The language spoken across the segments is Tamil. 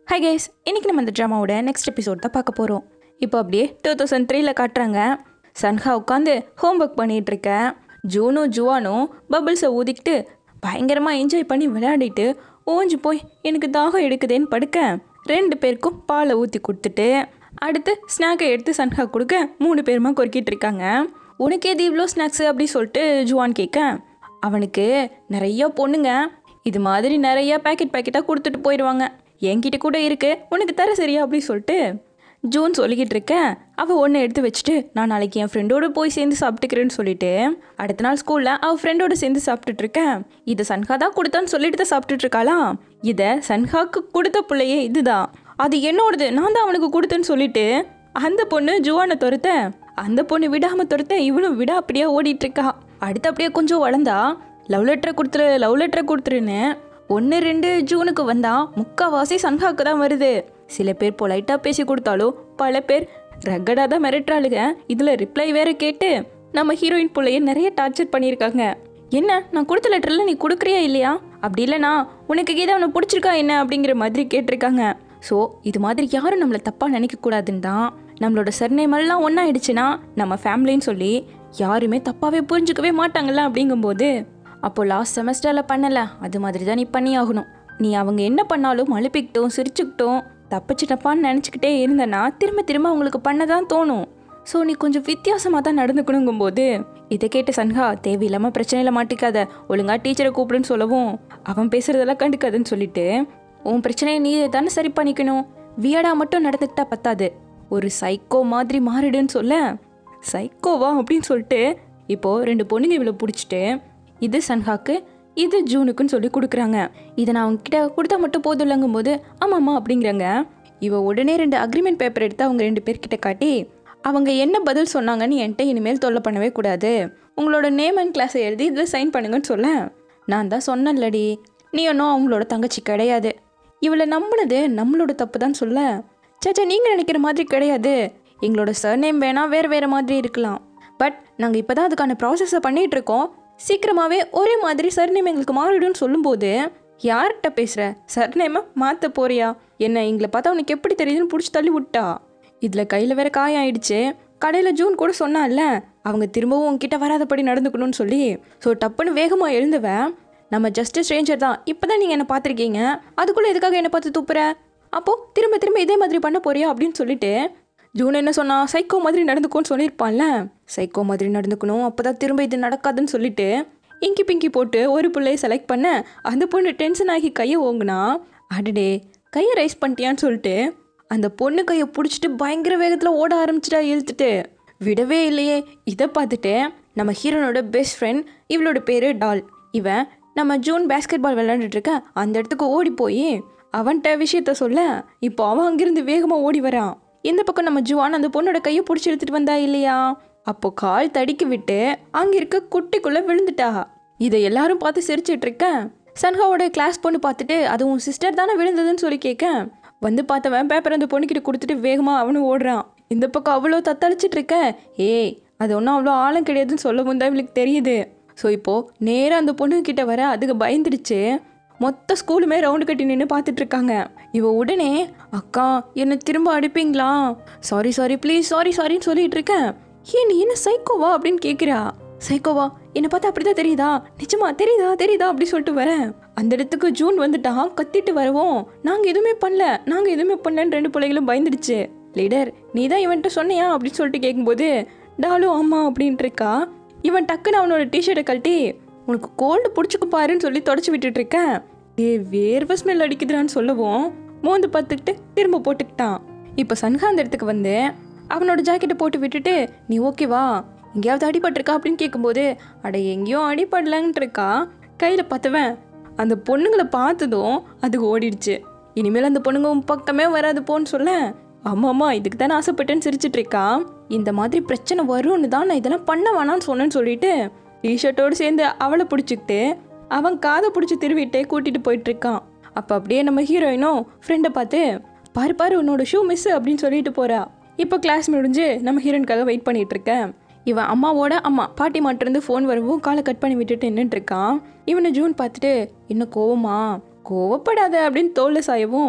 ஹை கேஸ் இன்னைக்கு நம்ம இந்த ட்ராமாவோட நெக்ஸ்ட் எபிசோட் தான் பார்க்க போகிறோம் இப்போ அப்படியே டூ தௌசண்ட் த்ரீல காட்டுறாங்க சன்ஹா உட்காந்து ஹோம்ஒர்க் பண்ணிட்டு இருக்க ஜூனும் ஜுவானும் பபிள்ஸை ஊதிக்கிட்டு பயங்கரமாக என்ஜாய் பண்ணி விளையாடிட்டு ஓஞ்சு போய் எனக்கு தாகம் எடுக்குதேன்னு படுக்க ரெண்டு பேருக்கும் பாலை ஊற்றி கொடுத்துட்டு அடுத்து ஸ்நாக்கை எடுத்து சன்ஹா கொடுக்க மூணு பேருமா கொறுக்கிட்டு இருக்காங்க உனக்கு எது இவ்வளோ ஸ்நாக்ஸு அப்படி சொல்லிட்டு ஜுவான் கேட்க அவனுக்கு நிறைய பொண்ணுங்க இது மாதிரி நிறைய பேக்கெட் பேக்கெட்டாக கொடுத்துட்டு போயிடுவாங்க என்கிட்ட கூட இருக்கு உனக்கு தர சரியா அப்படி சொல்லிட்டு ஜூன் சொல்லிக்கிட்டு இருக்க அவள் ஒன்று எடுத்து வச்சுட்டு நான் நாளைக்கு என் ஃப்ரெண்டோட போய் சேர்ந்து சாப்பிட்டுக்கிறேன்னு சொல்லிட்டு அடுத்த நாள் ஸ்கூலில் அவள் ஃப்ரெண்டோட சேர்ந்து சாப்பிட்டுட்டு இருக்கேன் இதை சன்ஹா தான் கொடுத்தான்னு சொல்லிட்டு தான் சாப்பிட்டுட்டு இருக்காளாம் இதை சன்ஹாக்கு கொடுத்த பிள்ளையே இதுதான் அது என்னோடது நான் தான் அவனுக்கு கொடுத்தேன்னு சொல்லிட்டு அந்த பொண்ணு ஜுவானை துரத்த அந்த பொண்ணு விடாம துரத்த இவனும் விடா அப்படியே ஓடிட்டு இருக்கா அடுத்து அப்படியே கொஞ்சம் வளர்ந்தா லவ் லெட்டரை கொடுத்துரு லவ் லெட்டரை கொடுத்துருன்னு ஒன்று ரெண்டு ஜூனுக்கு வந்தா முக்காவாசி சன்ஹாக்கு தான் வருது சில பேர் பொலைட்டாக பேசி கொடுத்தாலும் பல பேர் ரகடாக தான் மிரட்டுறாளுங்க இதில் ரிப்ளை வேற கேட்டு நம்ம ஹீரோயின் பிள்ளைய நிறைய டார்ச்சர் பண்ணியிருக்காங்க என்ன நான் கொடுத்த லெட்டரில் நீ கொடுக்குறியா இல்லையா அப்படி இல்லைனா உனக்கு கீதா அவனை பிடிச்சிருக்கா என்ன அப்படிங்கிற மாதிரி கேட்டிருக்காங்க ஸோ இது மாதிரி யாரும் நம்மளை தப்பாக நினைக்கக்கூடாதுன்னு தான் நம்மளோட சர்நேம் எல்லாம் ஒன்றாயிடுச்சுன்னா நம்ம ஃபேமிலின்னு சொல்லி யாருமே தப்பாகவே புரிஞ்சுக்கவே மாட்டாங்கல்ல அப்படிங்கும்போது அப்போ லாஸ்ட் செமஸ்டரில் பண்ணலை அது மாதிரி தான் நீ பண்ணி ஆகணும் நீ அவங்க என்ன பண்ணாலும் அழுப்பிக்கிட்டும் சிரிச்சுக்கிட்டும் தப்பிச்சு தப்பான்னு நினச்சிக்கிட்டே இருந்தனா திரும்ப திரும்ப அவங்களுக்கு பண்ண தான் தோணும் ஸோ நீ கொஞ்சம் வித்தியாசமாக தான் நடந்துக்கணுங்கும்போது இதை கேட்டு சன்ஹா தேவையில்லாமல் பிரச்சனையில் மாட்டிக்காத ஒழுங்கா டீச்சரை கூப்பிடுன்னு சொல்லவும் அவன் பேசுறதெல்லாம் கண்டுக்காதுன்னு சொல்லிட்டு உன் பிரச்சனையை நீ தானே சரி பண்ணிக்கணும் வியடா மட்டும் நடந்துக்கிட்டா பத்தாது ஒரு சைக்கோ மாதிரி மாறிடுன்னு சொல்ல சைக்கோவா அப்படின்னு சொல்லிட்டு இப்போது ரெண்டு பொண்ணுங்க இவ்வளோ பிடிச்சிட்டு இது சன்ஹாக்கு இது ஜூனுக்குன்னு சொல்லி கொடுக்குறாங்க இதை நான் அவங்ககிட்ட கொடுத்தா மட்டும் போதும் இல்லைங்கும்போது ஆமாம்மா அப்படிங்கிறாங்க இவ உடனே ரெண்டு அக்ரிமெண்ட் பேப்பர் எடுத்து அவங்க ரெண்டு பேர்கிட்ட காட்டி அவங்க என்ன பதில் சொன்னாங்கன்னு என்கிட்ட இனிமேல் தொல்லை பண்ணவே கூடாது உங்களோட நேம் அண்ட் கிளாஸை எழுதி இதில் சைன் பண்ணுங்கன்னு சொல்ல நான் தான் சொன்னேன்லடி நீ ஒன்றும் அவங்களோட தங்கச்சி கிடையாது இவளை நம்பினது நம்மளோட தப்பு தான் சொல்ல சேச்சா நீங்கள் நினைக்கிற மாதிரி கிடையாது எங்களோட சர்நேம் வேணால் வேறு வேறு மாதிரி இருக்கலாம் பட் நாங்கள் இப்போ தான் அதுக்கான ப்ராசஸை பண்ணிகிட்டு இருக்கோம் சீக்கிரமாகவே ஒரே மாதிரி சர்நேம் எங்களுக்கு மாறிடும்னு சொல்லும்போது யார்கிட்ட பேசுகிற சர்நேமை மாற்ற போறியா என்ன எங்களை பார்த்தா உனக்கு எப்படி தெரியுதுன்னு பிடிச்சி தள்ளி விட்டா இதில் கையில் வேற காயம் ஆயிடுச்சு கடையில் ஜூன் கூட சொன்னால அவங்க திரும்பவும் உங்ககிட்ட வராதபடி நடந்துக்கணும்னு சொல்லி ஸோ டப்புன்னு வேகமாக எழுந்துவேன் நம்ம ஜஸ்ட் ஸ்ட்ரேஞ்சர் தான் இப்போ தான் நீங்கள் என்னை பார்த்துருக்கீங்க அதுக்குள்ளே எதுக்காக என்னை பார்த்து துப்புற அப்போது திரும்ப திரும்ப இதே மாதிரி பண்ண போறியா அப்படின்னு சொல்லிட்டு ஜூன் என்ன சொன்னா சைக்கோ மாதிரி நடந்துக்கோன்னு சொல்லியிருப்பான்ல சைக்கோ மாதிரி நடந்துக்கணும் அப்போ தான் திரும்ப இது நடக்காதுன்னு சொல்லிட்டு இங்கி பிங்கி போட்டு ஒரு பிள்ளையை செலக்ட் பண்ண அந்த பொண்ணு டென்ஷன் ஆகி கையை ஓங்குனா அடடே கையை ரைஸ் பண்ணிட்டியான்னு சொல்லிட்டு அந்த பொண்ணு கையை பிடிச்சிட்டு பயங்கர வேகத்தில் ஓட ஆரம்பிச்சிட்டா இழுத்துட்டு விடவே இல்லையே இதை பார்த்துட்டு நம்ம ஹீரோனோட பெஸ்ட் ஃப்ரெண்ட் இவளோட பேர் டால் இவன் நம்ம ஜூன் பேஸ்கெட் பால் விளையாண்டுட்டு இருக்க அந்த இடத்துக்கு ஓடி போய் அவன்கிட்ட விஷயத்த சொல்ல இப்போ அவன் அங்கிருந்து வேகமாக ஓடி வரான் இந்த பக்கம் நம்ம ஜுவான் அந்த பொண்ணோட கையை பிடிச்சி எடுத்துட்டு வந்தா இல்லையா அப்போ கால் தடிக்கி விட்டு அங்கே இருக்க குட்டிக்குள்ளே விழுந்துட்டா இதை எல்லாரும் பார்த்து சிரிச்சிட்டு இருக்கேன் சன்ஹாவோட கிளாஸ் பொண்ணு பார்த்துட்டு அது உன் சிஸ்டர் தானே விழுந்ததுன்னு சொல்லி கேட்க வந்து பார்த்தவன் பேப்பர் அந்த பொண்ணுக்கிட்ட கொடுத்துட்டு வேகமாக அவனும் ஓடுறான் இந்த பக்கம் அவ்வளோ தத்தளிச்சிட்டு இருக்க ஏய் அது ஒன்றும் அவ்வளோ ஆழம் கிடையாதுன்னு சொல்லவும் தான் இவளுக்கு தெரியுது ஸோ இப்போது நேராக அந்த பொண்ணுக்கிட்ட வர அதுக்கு பயந்துடுச்சு மொத்த ஸ்கூலுமே ரவுண்டு கட்டி நின்று பார்த்துட்டு இருக்காங்க இவ உடனே அக்கா என்னை திரும்ப அடிப்பீங்களா சாரி சாரி ப்ளீஸ் சாரி சாரின்னு சொல்லிட்டு இருக்கேன் ஏன் நீ என்ன சைக்கோவா அப்படின்னு கேட்குறா சைக்கோவா என்னை பார்த்தா அப்படிதான் தெரியுதா நிஜமா தெரியுதா தெரியுதா அப்படி சொல்லிட்டு வரேன் அந்த இடத்துக்கு ஜூன் வந்துட்டா கத்திட்டு வரவும் நாங்கள் எதுவுமே பண்ணல நாங்கள் எதுவுமே பண்ணலன்னு ரெண்டு பிள்ளைகளும் பயந்துடுச்சு லீடர் நீ தான் இவன்கிட்ட சொன்னியா அப்படின்னு சொல்லிட்டு கேட்கும்போது டாலு ஆமா அப்படின்ட்டு இருக்கா இவன் டக்குன்னு அவனோட டிஷர்ட்டை கழட்டி உனக்கு கோல்டு பிடிச்சிக்க பாருன்னு சொல்லி தொடச்சி விட்டுட்டு இருக்கேன் ஏ வேர்வை ஸ்மெல் அடிக்குதுடான்னு சொல்லவும் மோந்து பார்த்துக்கிட்டு திரும்ப போட்டுக்கிட்டான் இப்போ சன்ஹா அந்த இடத்துக்கு வந்து அவனோட ஜாக்கெட்டை போட்டு விட்டுட்டு நீ ஓகேவா எங்கேயாவது அடிபட்டிருக்கா அப்படின்னு கேட்கும்போது அட எங்கேயும் அடிபடலன்ட்டு இருக்கா கையில் பார்த்தவன் அந்த பொண்ணுங்களை பார்த்ததும் அதுக்கு ஓடிடுச்சு இனிமேல் அந்த பொண்ணுங்க உன் பக்கமே வராது போன்னு சொல்ல ஆமாம்மா இதுக்கு தானே ஆசைப்பட்டேன்னு சிரிச்சிட்டு இருக்கா இந்த மாதிரி பிரச்சனை வரும்னு தான் நான் இதெல்லாம் பண்ண வேணாம்னு சொன்னேன்னு சொல்லிட்டு டிஷர்ட்டோடு சேர்ந்து அவளை பிடிச்சிக்கிட்டு அவன் காதை பிடிச்சி திருவிட்டே கூட்டிட்டு போயிட்டு இருக்கான் அப்போ அப்படியே நம்ம ஹீரோயினும் ஃப்ரெண்டை பார்த்து பாரு பாரு உன்னோட ஷூ மிஸ் அப்படின்னு சொல்லிட்டு போறா இப்போ கிளாஸ் முடிஞ்சு நம்ம ஹீரோயினுக்காக வெயிட் பண்ணிட்டு இருக்கேன் இவன் அம்மாவோட அம்மா பாட்டி மாட்டிருந்து ஃபோன் வரவும் காலை கட் பண்ணி விட்டுட்டு நின்றுட்டு இருக்கான் இவனை ஜூன் பார்த்துட்டு என்ன கோவமா கோவப்படாத அப்படின்னு தோல்ல சாயவும்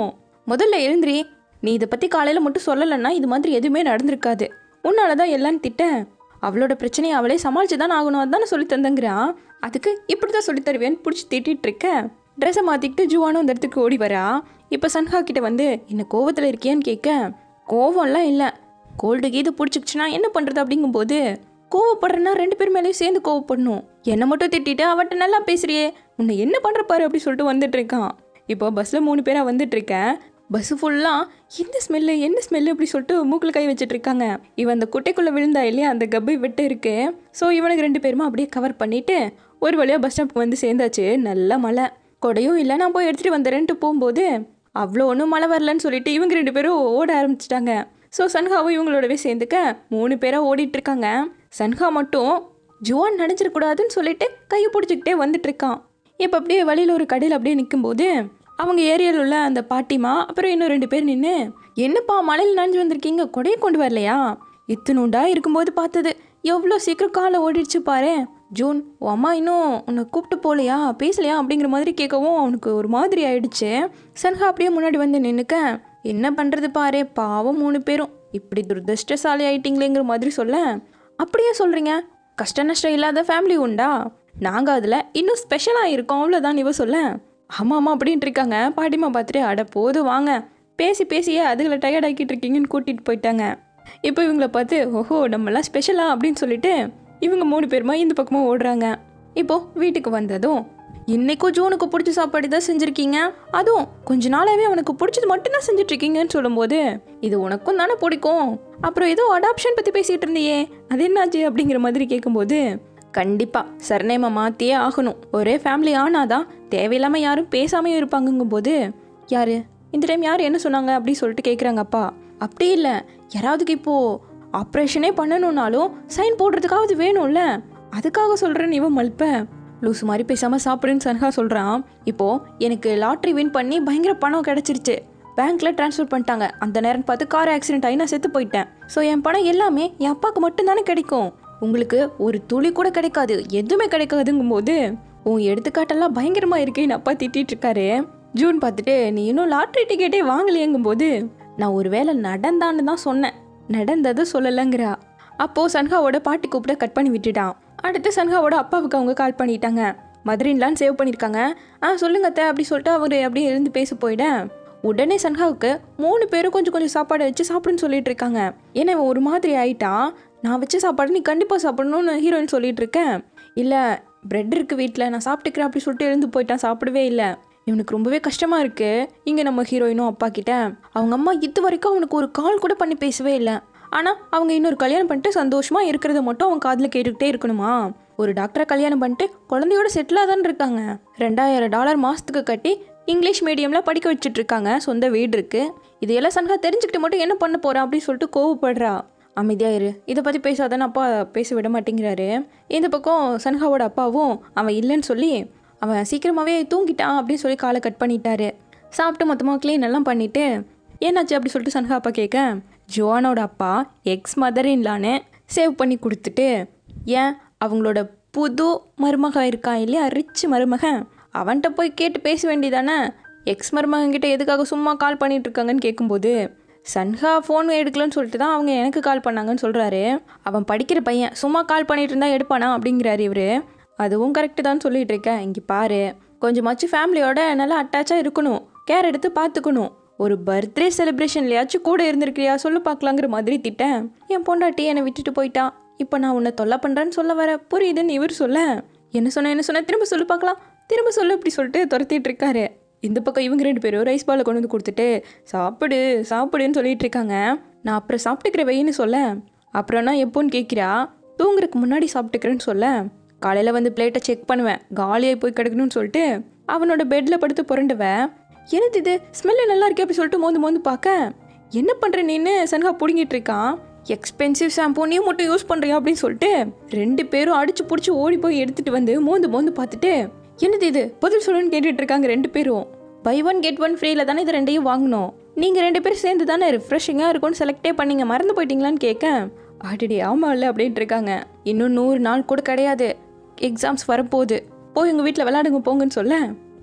முதல்ல எழுந்திரி நீ இதை பற்றி காலையில் மட்டும் சொல்லலைன்னா இது மாதிரி எதுவுமே நடந்திருக்காது உன்னால தான் எல்லாம் திட்டேன் அவளோட பிரச்சனையை அவளே சமாளிச்சு தான் ஆகணும் அதானே சொல்லி தந்தங்கிறான் அதுக்கு இப்படி தான் சொல்லி தருவேன்னு பிடிச்சி திட்டிட்டு இருக்க ட்ரெஸ்ஸை மாற்றிக்கிட்டு ஜுவானும் அந்த இடத்துக்கு ஓடி வரா இப்போ சன்ஹா கிட்ட வந்து என்ன கோவத்தில் இருக்கியான்னு கேட்க கோவம்லாம் இல்லை கோல்டு கீது பிடிச்சிக்கிச்சுன்னா என்ன பண்ணுறது அப்படிங்கும்போது கோவப்படுறேன்னா ரெண்டு பேர் மேலேயும் சேர்ந்து கோவப்படணும் என்னை மட்டும் திட்டிட்டு அவட்ட நல்லா பேசுறியே உன்னை என்ன பண்ணுற பாரு அப்படி சொல்லிட்டு வந்துட்டு இருக்கான் இப்போ பஸ்ஸில் மூணு பேராக வந்துட்டு இருக்கேன் பஸ்ஸு ஃபுல்லாக என்ன ஸ்மெல்லு என்ன ஸ்மெல்லு அப்படி சொல்லிட்டு மூக்கில் கை வச்சுட்டு இருக்காங்க இவன் அந்த குட்டைக்குள்ளே விழுந்தா இல்லையா அந்த கப்பை விட்டு இருக்கு ஸோ இவனுக்கு ரெண்டு பேருமா அப்படியே கவர் பண்ணிட்டு ஒரு வழியாக பஸ் ஸ்டாப்புக்கு வந்து சேர்ந்தாச்சு நல்ல மழை கொடையும் இல்லை நான் போய் எடுத்துகிட்டு வந்துடுறேன்ட்டு போகும்போது அவ்வளோ ஒன்றும் மழை வரலன்னு சொல்லிட்டு இவங்க ரெண்டு பேரும் ஓட ஆரம்பிச்சிட்டாங்க ஸோ சன்ஹாவும் இவங்களோடவே சேர்ந்துக்க மூணு பேராக ஓடிட்டு இருக்காங்க சன்ஹா மட்டும் ஜுவான் நினச்சிடக்கூடாதுன்னு சொல்லிட்டு கையை பிடிச்சிக்கிட்டே வந்துட்டு இருக்கான் இப்போ அப்படியே வழியில் ஒரு கடையில் அப்படியே நிற்கும்போது அவங்க ஏரியாவில் உள்ள அந்த பாட்டிமா அப்புறம் இன்னும் ரெண்டு பேர் நின்று என்னப்பா மழையில் நனைஞ்சு வந்திருக்கீங்க கொடையை கொண்டு வரலையா இத்தனுண்டா இருக்கும்போது பார்த்தது எவ்வளோ சீக்கிரம் காலை ஓடிடுச்சு பாரு ஜூன் உன் அம்மா இன்னும் உன்னை கூப்பிட்டு போகலையா பேசலையா அப்படிங்கிற மாதிரி கேட்கவும் அவனுக்கு ஒரு மாதிரி ஆயிடுச்சு சன்ஹா அப்படியே முன்னாடி வந்து நின்றுக்க என்ன பண்ணுறது பாரு பாவம் மூணு பேரும் இப்படி துரதிருஷ்டசாலி ஆயிட்டீங்களேங்கிற மாதிரி சொல்ல அப்படியே சொல்கிறீங்க கஷ்ட நஷ்டம் இல்லாத ஃபேமிலி உண்டா நாங்கள் அதில் இன்னும் ஸ்பெஷலாக இருக்கோம் அவ்வளோதான் இவ சொல்ல ஆமாம் ஆமாம் அப்படின்ட்டு இருக்காங்க பாட்டிமா பார்த்துட்டு அட போது வாங்க பேசி பேசியே அதுகளை டயர்ட் ஆக்கிட்டு இருக்கீங்கன்னு கூட்டிகிட்டு போயிட்டாங்க இப்போ இவங்கள பார்த்து ஓஹோ நம்மளாம் ஸ்பெஷலா அப்படின்னு சொல்லிட்டு இவங்க மூணு பேருமா இந்த பக்கமாக ஓடுறாங்க இப்போ வீட்டுக்கு வந்ததும் இன்னைக்கும் ஜூனுக்கு பிடிச்ச சாப்பாடு தான் செஞ்சுருக்கீங்க அதுவும் கொஞ்ச நாளாவே அவனுக்கு பிடிச்சது மட்டும்தான் செஞ்சுட்டு இருக்கீங்கன்னு சொல்லும்போது இது உனக்கும் தானே பிடிக்கும் அப்புறம் ஏதோ அடாப்ஷன் பற்றி பேசிகிட்டு இருந்தியே அது என்னாச்சு அப்படிங்கிற மாதிரி கேட்கும்போது கண்டிப்பாக சர்நேமை மாற்றியே ஆகணும் ஒரே ஃபேமிலி ஆனாதான் தேவையில்லாமல் யாரும் பேசாமையும் இருப்பாங்கங்கும்போது யாரு இந்த டைம் யார் என்ன சொன்னாங்க அப்படி சொல்லிட்டு கேட்குறாங்க அப்பா அப்படி இல்லை யாராவதுக்கு இப்போது ஆப்ரேஷனே பண்ணணும்னாலும் சைன் போடுறதுக்காவது வேணும்ல அதுக்காக சொல்கிறேன்னு இவன் மல்ப லூசு மாதிரி பேசாமல் சாப்பிடுன்னு சன்ஹா சொல்கிறான் இப்போது எனக்கு லாட்ரி வின் பண்ணி பயங்கர பணம் கிடச்சிருச்சு பேங்க்ல ட்ரான்ஸ்ஃபர் பண்ணிட்டாங்க அந்த நேரம் பார்த்து கார் ஆக்சிடென்ட் ஆகி நான் செத்து போயிட்டேன் ஸோ என் பணம் எல்லாமே என் அப்பாவுக்கு மட்டும்தானே கிடைக்கும் உங்களுக்கு ஒரு துளி கூட கிடைக்காது எதுவுமே கிடைக்காதுங்கும்போது உன் எடுத்துக்காட்டெல்லாம் பயங்கரமாக இருக்கேன்னு அப்பா திட்டிட்டு இருக்காரு ஜூன் பார்த்துட்டு நீ இன்னும் லாட்ரி டிக்கெட்டே வாங்கலையேங்கும்போது நான் ஒரு வேளை நடந்தான்னு தான் சொன்னேன் நடந்தது சொல்லலைங்கிறா அப்போது சன்ஹாவோட பாட்டி கூப்பிட கட் பண்ணி விட்டுட்டான் அடுத்து சன்ஹாவோட அப்பாவுக்கு அவங்க கால் பண்ணிட்டாங்க மதுரின்லான்னு சேவ் பண்ணியிருக்காங்க ஆ சொல்லுங்க அத்தை அப்படி சொல்லிட்டு அவர் அப்படியே எழுந்து பேச போயிட உடனே சன்ஹாவுக்கு மூணு பேரும் கொஞ்சம் கொஞ்சம் சாப்பாடு வச்சு சாப்பிடுன்னு சொல்லிட்டு இருக்காங்க ஏன்னா இவன் ஒரு மாதிரி ஆயிட்டான் நான் வச்ச சாப்பாடு நீ கண்டிப்பாக சாப்பிடணும்னு ஹீரோயின் சொல்லிட்டு இருக்கேன் இல்லை பிரெட் இருக்கு வீட்டில் நான் சாப்பிட்டுக்கிறேன் அப்படி சொல்லிட்டு எழுந்து போயிட்டான் சாப்பிடவே இல்லை இவனுக்கு ரொம்பவே கஷ்டமாக இருக்கு இங்கே நம்ம ஹீரோயினும் அப்பா கிட்ட அவங்க அம்மா இது வரைக்கும் அவனுக்கு ஒரு கால் கூட பண்ணி பேசவே இல்லை ஆனால் அவங்க இன்னொரு கல்யாணம் பண்ணிட்டு சந்தோஷமா இருக்கிறத மட்டும் அவன் காதில் கேட்டுக்கிட்டே இருக்கணுமா ஒரு டாக்டரை கல்யாணம் பண்ணிட்டு குழந்தையோட செட்டிலாக தான் இருக்காங்க ரெண்டாயிரம் டாலர் மாதத்துக்கு கட்டி இங்கிலீஷ் மீடியமில் படிக்க வச்சுட்டு இருக்காங்க சொந்த வீடு இருக்கு இதையெல்லாம் சன்ஹா தெரிஞ்சுக்கிட்டு மட்டும் என்ன பண்ண போறான் அப்படின்னு சொல்லிட்டு கோவப்படுறா அமைதியா இரு இதை பற்றி பேசாதான்னு அப்பா பேச விட மாட்டேங்கிறாரு இந்த பக்கம் சன்ஹாவோட அப்பாவும் அவன் இல்லைன்னு சொல்லி அவன் சீக்கிரமாகவே தூங்கிட்டான் அப்படின்னு சொல்லி காலை கட் பண்ணிட்டாரு சாப்பிட்டு மொத்தமாக க்ளீன் எல்லாம் பண்ணிட்டு ஏன்னாச்சு அப்படி சொல்லிட்டு சன்ஹா அப்பா கேட்க ஜோனோட அப்பா எக்ஸ் மதர் இன்லான்னு சேவ் பண்ணி கொடுத்துட்டு ஏன் அவங்களோட புது மருமக இருக்கான் இல்லையா ரிச் மருமகன் அவன்கிட்ட போய் கேட்டு பேச வேண்டியதானே எக்ஸ் மருமகன்கிட்ட எதுக்காக சும்மா கால் பண்ணிட்டு இருக்காங்கன்னு கேட்கும்போது சன்ஹா ஃபோன் எடுக்கலன்னு சொல்லிட்டு தான் அவங்க எனக்கு கால் பண்ணாங்கன்னு சொல்கிறாரு அவன் படிக்கிற பையன் சும்மா கால் பண்ணிட்டு இருந்தா எடுப்பானா அப்படிங்கிறாரு இவர் அதுவும் கரெக்டு தான் சொல்லிட்டு இருக்கேன் இங்கே பாரு கொஞ்சமாச்சும் ஃபேமிலியோட நல்லா அட்டாச்சாக இருக்கணும் கேர் எடுத்து பார்த்துக்கணும் ஒரு பர்த்டே செலிப்ரேஷன்லையாச்சும் கூட இருந்திருக்கிறியா சொல்லு பார்க்கலாங்கிற மாதிரி திட்டேன் என் பொண்டாட்டி என்னை விட்டுட்டு போயிட்டா இப்போ நான் உன்னை தொல்லை பண்ணுறேன்னு சொல்ல வர புரியுதுன்னு இவர் சொல்ல என்ன சொன்ன என்ன சொன்ன திரும்ப சொல்லு பார்க்கலாம் திரும்ப சொல்லு இப்படி சொல்லிட்டு துரத்திட்டு இருக்காரு இந்த பக்கம் இவங்க ரெண்டு பேரும் ரைஸ் பாலை கொண்டு வந்து கொடுத்துட்டு சாப்பிடு சாப்பிடுன்னு சொல்லிட்டு இருக்காங்க நான் அப்புறம் சாப்பிட்டுக்கிற வெயின்னு சொல்ல அப்புறம்னா எப்போன்னு கேட்குறா தூங்குறதுக்கு முன்னாடி சாப்பிட்டுக்கிறேன்னு சொல்ல காலையில் வந்து பிளேட்டை செக் பண்ணுவேன் காலியாகி போய் கிடக்கணும்னு சொல்லிட்டு அவனோட பெட்டில் படுத்து புரண்டுவேன் என்னது இது ஸ்மெல்லு நல்லா இருக்கே அப்படி சொல்லிட்டு மோந்து மோந்து பார்க்க என்ன பண்ணுற நீன்னு சன்ஹா பிடுங்கிட்டு இருக்கான் எக்ஸ்பென்சிவ் ஷாம்பூ நீ மட்டும் யூஸ் பண்ணுறியா அப்படின்னு சொல்லிட்டு ரெண்டு பேரும் அடிச்சு பிடிச்சி ஓடி போய் எடுத்துட்டு வந்து மோந்து மோந்து பார்த்துட்டு என்னது இது பதில் சொல்லுன்னு கேட்டுட்டு இருக்காங்க ரெண்டு பேரும் பை ஒன் கெட் ஒன் ஃப்ரீல தானே இது ரெண்டையும் வாங்கணும் நீங்கள் ரெண்டு பேரும் சேர்ந்து தானே ரிஃப்ரெஷிங்காக இருக்கும்னு செலக்டே பண்ணீங்க மறந்து போயிட்டீங்களான்னு கேட்க ஆடிடி ஆமாம் இல்லை அப்படின்ட்டு இருக்காங்க இன்னும் நூறு நாள் கூட கிடையாது எக்ஸாம்ஸ் வரப்போகுது போய் உங்கள் வீட்டில் விளையாடுங்க போங்கன்னு சொல்ல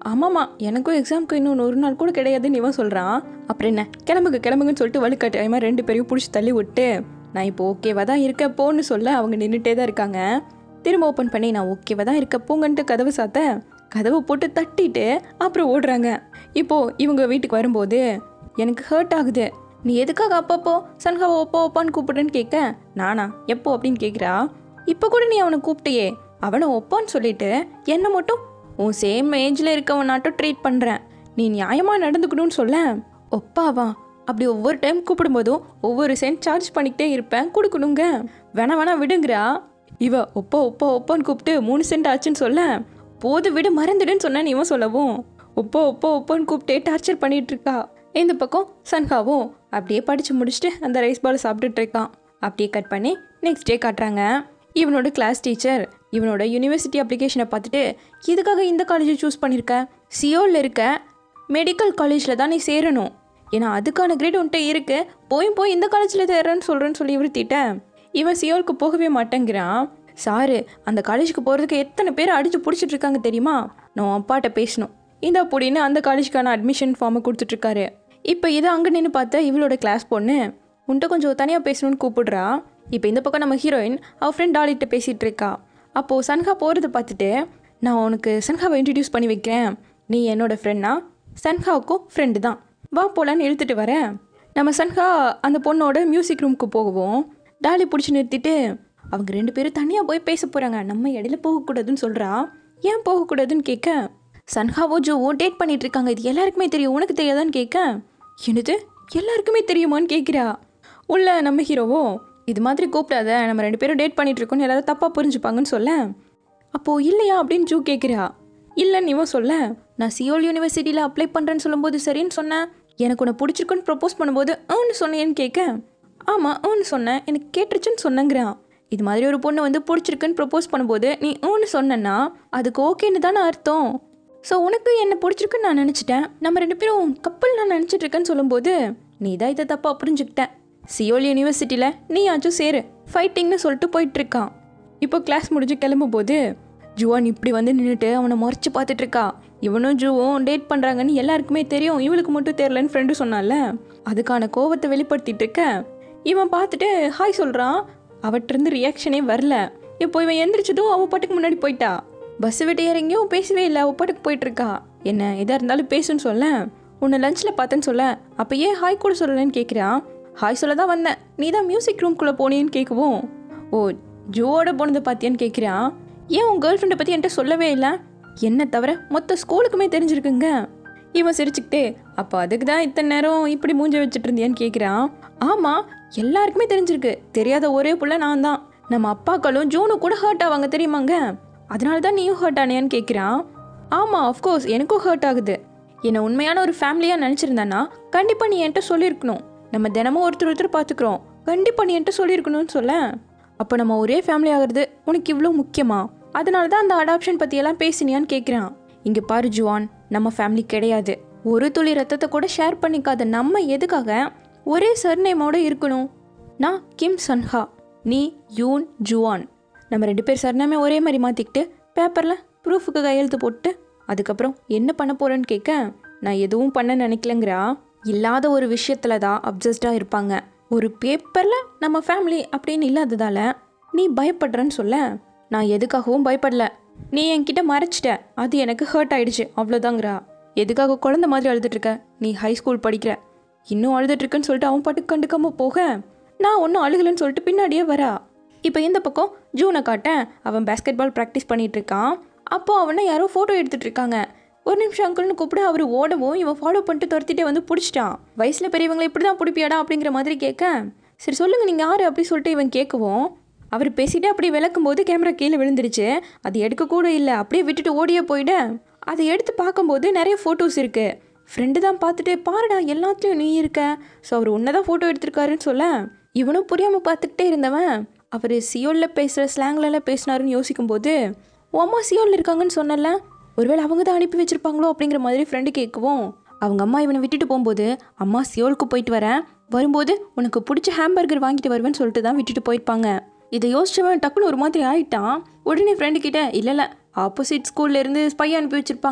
ஆமாம்மா எனக்கும் எக்ஸாமுக்கு இன்னும் ஒரு நாள் கூட கிடையாதுன்னு இவன் சொல்கிறான் அப்புறம் என்ன கிளம்புங்க கிளம்புங்கன்னு சொல்லிட்டு வலுக்கட்டாயமாக ரெண்டு பேரையும் பிடிச்சி தள்ளி விட்டு நான் இப்போ ஓகேவா தான் இருக்கேன் போன்னு சொல்ல அவங்க நின்றுட்டே தான் இருக்காங்க திரும்ப ஓப்பன் பண்ணி நான் ஓகேவா தான் இருக்க போங்கன்ட்டு கதவு சாத்த கதவை போட்டு தட்டிட்டு அப்புறம் ஓடுறாங்க இப்போ இவங்க வீட்டுக்கு வரும்போது எனக்கு ஹர்ட் ஆகுது நீ எதுக்காக அப்பப்போ சன்ஹாவை ஒப்போ ஒப்பான்னு கூப்பிடுன்னு கேட்க நானா எப்போ அப்படின்னு கேட்குறா இப்போ கூட நீ அவனை கூப்பிட்டியே அவனை ஒப்பான்னு சொல்லிட்டு என்னை மட்டும் உன் சேம் ஏஜில் இருக்கவனாட்டும் ட்ரீட் பண்ணுறேன் நீ நியாயமாக நடந்துக்கணும்னு சொல்ல ஒப்பாவா அப்படி ஒவ்வொரு டைம் கூப்பிடும்போதும் ஒவ்வொரு சென்ட் சார்ஜ் பண்ணிக்கிட்டே இருப்பேன் கொடுக்கணுங்க வேணா வேணா விடுங்கிறா இவ ஒப்பா ஒப்பா ஒப்பான்னு கூப்பிட்டு மூணு சென்ட் ஆச்சுன்னு சொல்ல போது விடு மறந்துடுன்னு சொன்னேன் இவன் சொல்லவும் ஒப்பா ஒப்பா ஒப்பான்னு கூப்பிட்டே டார்ச்சர் பண்ணிட்டு இருக்கா இந்த பக்கம் சன்ஹாவும் அப்படியே படித்து முடிச்சுட்டு அந்த ரைஸ் பால் சாப்பிட்டுட்டு இருக்கான் அப்படியே கட் பண்ணி நெக்ஸ்ட் டே காட்டுறாங்க இவனோட கிளாஸ் டீச்சர் இவனோட யூனிவர்சிட்டி அப்ளிகேஷனை பார்த்துட்டு எதுக்காக இந்த காலேஜை சூஸ் பண்ணியிருக்க சியோலில் இருக்க மெடிக்கல் காலேஜில் தான் நீ சேரணும் ஏன்னா அதுக்கான கிரேட் உன்ட்ட இருக்கு போய் போய் இந்த காலேஜில் தேர்றேன்னு சொல்கிறேன்னு சொல்லி விருத்திட்டேன் இவன் சியோலுக்கு போகவே மாட்டேங்கிறான் சாரு அந்த காலேஜுக்கு போகிறதுக்கு எத்தனை பேர் அடித்து பிடிச்சிட்டு இருக்காங்க தெரியுமா நான் உன் அப்பாட்ட பேசணும் இந்த அப்படின்னு அந்த காலேஜுக்கான அட்மிஷன் ஃபார்மை கொடுத்துட்ருக்காரு இப்போ இதை அங்கே நின்று பார்த்தா இவளோட கிளாஸ் பொண்ணு உன்ட்ட கொஞ்சம் தனியாக பேசணும்னு கூப்பிடுறா இப்போ இந்த பக்கம் நம்ம ஹீரோயின் அவள் ஃப்ரெண்ட் டாலிட்ட பேசிகிட்டு இருக்கா அப்போது சன்ஹா போகிறத பார்த்துட்டு நான் உனக்கு சன்ஹாவை இன்ட்ரடியூஸ் பண்ணி வைக்கிறேன் நீ என்னோட ஃப்ரெண்ட்னா சன்ஹாவுக்கும் ஃப்ரெண்டு தான் வா போலான்னு இழுத்துட்டு வரேன் நம்ம சன்ஹா அந்த பொண்ணோட மியூசிக் ரூமுக்கு போகவும் டாலி பிடிச்சி நிறுத்திட்டு அவங்க ரெண்டு பேரும் தனியாக போய் பேச போகிறாங்க நம்ம இடையில போகக்கூடாதுன்னு சொல்கிறா ஏன் போகக்கூடாதுன்னு கேட்க சன்ஹாவோ ஜோவோ டேட் பண்ணிட்டு இருக்காங்க இது எல்லாருக்குமே தெரியும் உனக்கு தெரியாதான்னு கேட்க என்னது எல்லாருக்குமே தெரியுமான்னு கேட்குறா உள்ள நம்ம ஹீரோவோ இது மாதிரி கூப்பிடாத நம்ம ரெண்டு பேரும் டேட் பண்ணிட்டு இருக்கோம்னு எல்லாரும் தப்பாக புரிஞ்சுப்பாங்கன்னு சொல்ல அப்போது இல்லையா அப்படின்னு ஜூ கேட்குறா இல்லைன்னு இவன் சொல்ல நான் சியோல் யூனிவர்சிட்டியில் அப்ளை பண்ணுறேன்னு சொல்லும்போது சரின்னு சொன்னேன் எனக்கு உன்னை பிடிச்சிருக்குன்னு ப்ரப்போஸ் பண்ணும்போது ஆன்னு சொன்னேன்னு கேட்க ஆமாம் ஆன்னு சொன்னேன் எனக்கு கேட்டுருச்சுன்னு சொன்னங்கிறான் இது மாதிரி ஒரு பொண்ணு வந்து பிடிச்சிருக்குன்னு ப்ரப்போஸ் பண்ணும்போது நீ ஊன்னு சொன்னேன்னா அதுக்கு ஓகேன்னு தானே அர்த்தம் ஸோ உனக்கு என்ன பிடிச்சிருக்குன்னு நான் நினச்சிட்டேன் நம்ம ரெண்டு பேரும் கப்பல் நான் நினச்சிட்டு இருக்கேன்னு சொல்லும்போது நீ தான் இதை தப்பாக புரிஞ்சுக்கிட்டேன் சியோல் யூனிவர்சிட்டியில் நீ ஆச்சும் சேரு ஃபைட்டிங்னு சொல்லிட்டு போயிட்டுருக்கான் இப்போ கிளாஸ் முடிஞ்சு கிளம்பும்போது ஜுவான் இப்படி வந்து நின்றுட்டு அவனை முறைச்சி பார்த்துட்டு இருக்கா இவனும் ஜூவும் டேட் பண்ணுறாங்கன்னு எல்லாருக்குமே தெரியும் இவளுக்கு மட்டும் தெரிலன்னு ஃப்ரெண்டு சொன்னால அதுக்கான கோவத்தை வெளிப்படுத்திட்டு இருக்க இவன் பார்த்துட்டு ஹாய் சொல்கிறான் அவற்றிருந்து ரியாக்ஷனே வரல இப்போ இவன் எந்திரிச்சதும் அவள் பாட்டுக்கு முன்னாடி போயிட்டா பஸ் விட்டு இறங்கியும் பேசவே இல்லை அவள் பாட்டுக்கு போயிட்டு இருக்கா என்ன எதாக இருந்தாலும் பேசுன்னு சொல்ல உன்னை லஞ்சில் பார்த்தேன்னு சொல்ல அப்போ ஏன் ஹாய் கூட சொல்லலைன்னு கேட்குறான் ஹாய் சொல்ல தான் வந்தேன் நீ தான் மியூசிக் ரூம்குள்ளே போனேன்னு கேட்கவும் ஓ ஜோவோட போனதை பார்த்தியான்னு கேட்குறான் ஏன் உன் கேர்ள் ஃப்ரெண்டை பற்றி என்கிட்ட சொல்லவே இல்லை என்ன தவிர மொத்த ஸ்கூலுக்குமே தெரிஞ்சிருக்குங்க இவன் சிரிச்சுக்கிட்டே அப்போ அதுக்கு தான் இத்தனை நேரம் இப்படி மூஞ்ச வச்சுட்டு இருந்தியான்னு கேட்குறான் ஆமாம் எல்லாருக்குமே தெரிஞ்சிருக்கு தெரியாத ஒரே புள்ள நான் தான் நம்ம அப்பாக்களும் ஜூனும் கூட ஹர்ட் ஆவாங்க தெரியுமாங்க அதனால தான் நீயும் ஹர்ட் ஆனியான்னு கேட்குறான் ஆமாம் அஃப்கோர்ஸ் எனக்கும் ஹர்ட் ஆகுது என்னை உண்மையான ஒரு ஃபேமிலியாக நினச்சிருந்தானா கண்டிப்பாக நீ என்கிட்ட சொல்லியிருக்கணும் நம்ம தினமும் ஒருத்தர் ஒருத்தர் பார்த்துக்குறோம் கண்டிப்பாக நீ என்கிட்ட சொல்லியிருக்கணும்னு சொல்ல அப்போ நம்ம ஒரே ஃபேமிலி ஆகிறது உனக்கு இவ்வளோ முக்கியமா அதனால தான் அந்த அடாப்ஷன் பற்றியெல்லாம் பேசினியான்னு கேட்குறான் இங்கே பாரு ஜுவான் நம்ம ஃபேமிலி கிடையாது ஒரு துளி ரத்தத்தை கூட ஷேர் பண்ணிக்காத நம்ம எதுக்காக ஒரே சர்நேமோட இருக்கணும் நான் கிம் சன்ஹா நீ யூன் ஜுவான் நம்ம ரெண்டு பேர் சர்நேமே ஒரே மாதிரி மாற்றிக்கிட்டு பேப்பரில் ப்ரூஃபுக்கு கையெழுத்து போட்டு அதுக்கப்புறம் என்ன பண்ண போகிறேன்னு கேட்க நான் எதுவும் பண்ண நினைக்கலங்கிறா இல்லாத ஒரு விஷயத்துல தான் அப்சஸ்டாக இருப்பாங்க ஒரு பேப்பரில் நம்ம ஃபேமிலி அப்படின்னு இல்லாததால நீ பயப்படுறன்னு சொல்ல நான் எதுக்காகவும் பயப்படல நீ என்கிட்ட மறைச்சிட்ட அது எனக்கு ஹர்ட் ஆயிடுச்சு அவ்வளோதாங்கிறா எதுக்காக குழந்தை மாதிரி அழுதுட்டு இருக்க நீ ஹை ஸ்கூல் படிக்கிற இன்னும் அழுதுட்டு இருக்கேன்னு சொல்லிட்டு அவன் பாட்டுக்கு கண்டுக்காம போக நான் ஒன்றும் அழுகலைன்னு சொல்லிட்டு பின்னாடியே வரா இப்போ இந்த பக்கம் ஜூனை காட்ட அவன் பேஸ்கெட் பால் ப்ராக்டிஸ் பண்ணிட்டு இருக்கான் அப்போ அவனை யாரோ ஃபோட்டோ எடுத்துட்டு இருக்காங்க ஒரு நிமிஷம் அங்கிள்னு கூப்பிட அவர் ஓடவும் இவன் ஃபாலோ பண்ணிட்டு துரத்திட்டே வந்து பிடிச்சிட்டான் வயசில் பெரியவங்களை இப்படி தான் பிடிப்பியாடா அப்படிங்கிற மாதிரி கேட்க சரி சொல்லுங்கள் நீங்கள் யார் அப்படி சொல்லிட்டு இவன் கேட்கவும் அவர் பேசிட்டு அப்படியே விளக்கும் போது கேமரா கீழே விழுந்துருச்சு அது எடுக்க கூட இல்லை அப்படியே விட்டுட்டு ஓடியே போயிட அதை எடுத்து பார்க்கும்போது நிறைய ஃபோட்டோஸ் இருக்கு ஃப்ரெண்டு தான் பார்த்துட்டு பாருடா எல்லாத்துலேயும் நீ இருக்க ஸோ அவர் உன்னை தான் ஃபோட்டோ எடுத்திருக்காருன்னு சொல்ல இவனும் புரியாமல் பார்த்துக்கிட்டே இருந்தவன் அவர் சியோலில் பேசுகிற ஸ்லாங்லலாம் பேசினாருன்னு யோசிக்கும்போது உன் அம்மா சியோலில் இருக்காங்கன்னு சொன்னல ஒருவேளை அவங்க தான் அனுப்பி வச்சிருப்பாங்களோ அப்படிங்கிற மாதிரி ஃப்ரெண்டு கேட்கவும் அவங்க அம்மா இவனை விட்டுட்டு போகும்போது அம்மா சியோலுக்கு போயிட்டு வரேன் வரும்போது உனக்கு பிடிச்ச ஹாம்பர்கர் வாங்கிட்டு வருவேன்னு சொல்லிட்டு தான் விட்டுட்டு போயிருப்பாங்க இதை யோசிச்சவன் டக்குன்னு ஒரு மாதிரி ஆயிட்டான் உடனே ஃப்ரெண்டு கிட்ட இல்லை இல்லை ஆப்போசிட் ஸ்கூல்ல இருந்து ஸ்பை அனுப்பி வச்சிருப்பாங்க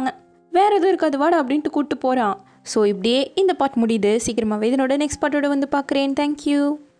வேற எதுவும் இருக்காது வாடா அப்படின்ட்டு கூப்பிட்டு போகிறான் ஸோ இப்படியே இந்த பாட் முடியுது சீக்கிரமாகவே இதனோட நெக்ஸ்ட் பாட்டோட வந்து பார்க்குறேன் தேங்க்யூ